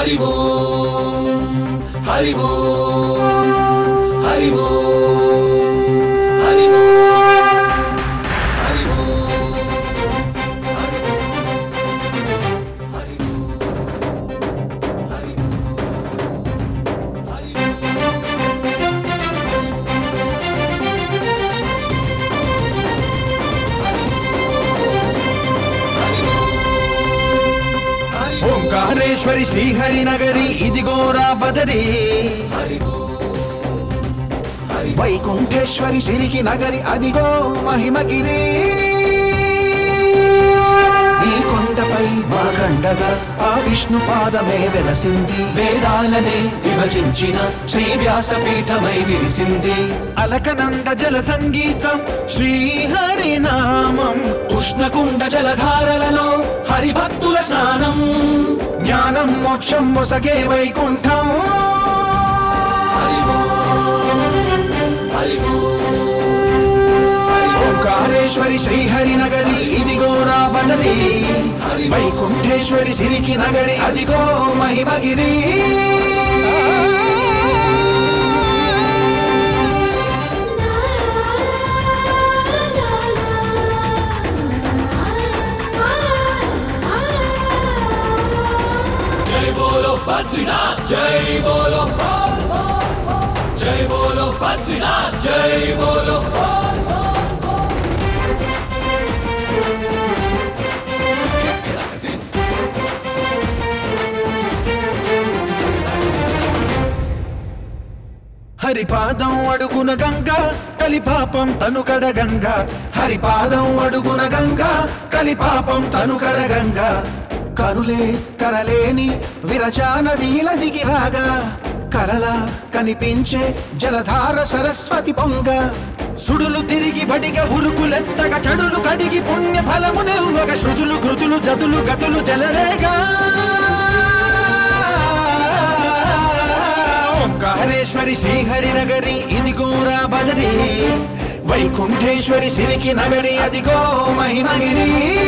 హరి ఓం హరి ఓం హరి ఓం హరి ఓం హరి ఓం హరి ఓం హరి ఓం హరి ఓం హరి ఓం హరి ఓం ఓంకారేశ్వరి శ్రీహరి నగరి ఇదిగోరా బదరి హరి ఓం హరి వైకుంఠేశ్వరి సిరికి నగరి అదిగో మహిమగిరి ఈ కొండపై మా గండగా ఆ విష్ణు పాదమే వెలసింది వేదాలనే విభజించిన శ్రీ వ్యాసపీఠమై విరిసింది అలకనంద జల సంగీతం శ్రీహరి నామం ఉష్ణకుండ జలధారలలో హరిభక్తుల స్నానం జ్ఞానం మోక్షం మొసగే వైకుంఠం హరి ఓం హరి ఓం హరి ఓం ఓంకారేశ్వరి శ్రీహరి నగరి ఇదిగోరా బదరి హరి వైకుంఠేశ్వరి సిరికి నగరి అదిగో మహిమగిరి జై బోలో బద్రీనాథ్ జై బోలో జై బోలో బద్రీనాథ్ జై బోలో హరిపాదం అడుగున గంగ కలిపాపం తనుకడ గంగ హరిపాదం అడుగున గంగ కలిపాపం తనుకడ గంగ కరులే కరలేని విరచానదీల దిగి రాగా కరల కనిపించే జలధార సరస్వతి పొంగ సుడులు తిరిగి బడిగా ఉరుకులెత్తగా చడులు కడిగి పుణ్య ఫలమునివ్వగ శృతులు కృతులు జతులు గతులు జలరేగా ఓంకారేశ్వరి శ్రీహరి నగరి ఇదిగోరా బదరి వైకుంఠేశ్వరి సిరికి నగరి అదిగో మహిమగిరి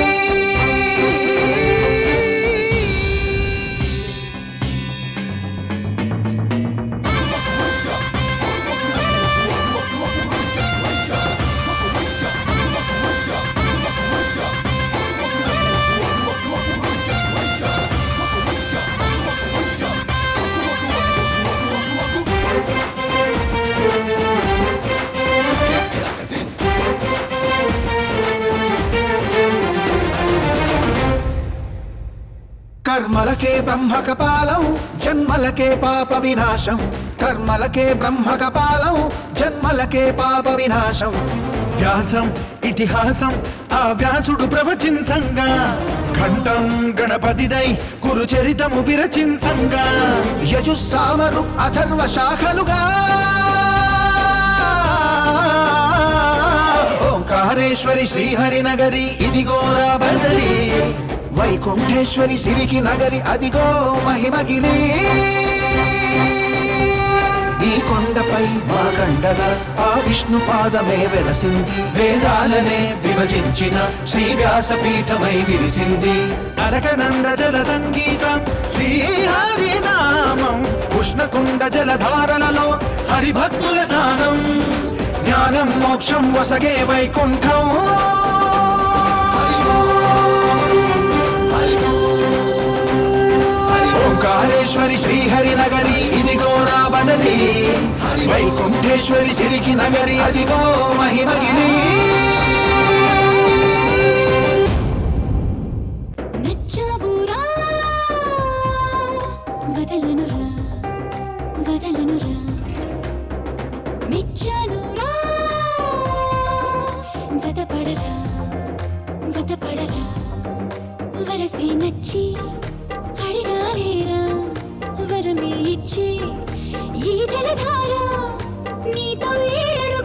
కర్మలకే బ్రహ్మ కపాలం జన్మలకే పాప వినాశం కర్మలకే బ్రహ్మ కపాలం జన్మలకే పాప వినాశం వ్యాసం ఇతిహాసం ఆ వ్యాసుడు ప్రవచించంగా ఘంటం గణపతిదై కురు చరితము విరచించంగా యజుస్సామరు అథర్వ శాఖలుగా ఓంకారేశ్వరి శ్రీహరి నగరి ఇదిగోరా బదరి వైకుంఠేశ్వరి సిరికి నగరి అదిగో మహిమగిరి ఈ కొండపై మా గండగా ఆ విష్ణు పాదమే వెలసింది వేదాలనే విభజించిన శ్రీ వ్యాసపీఠమై విరిసింది అరకనంద జల సంగీతం శ్రీహరి నామం ఉష్ణకుండ జలధారలలో హరిభక్తుల స్నానం జ్ఞానం మోక్షం వసగే వైకుంఠం హరి ఓం హరి ఓం ఓంకారేశ్వరి శ్రీహరి నగరి ఇదిగోరా బదరి వైకుంఠేశ్వరి సిరికి నగరి అదిగో మహిమగిరి నచ్చావురా వదలనురా వదలనురా మెచ్చానురా జతపడరా జతపడరా వరసే నచ్చి అడిగాలేరా వరమే ఇచ్చి ఈ జలధార నీతో ఏడడు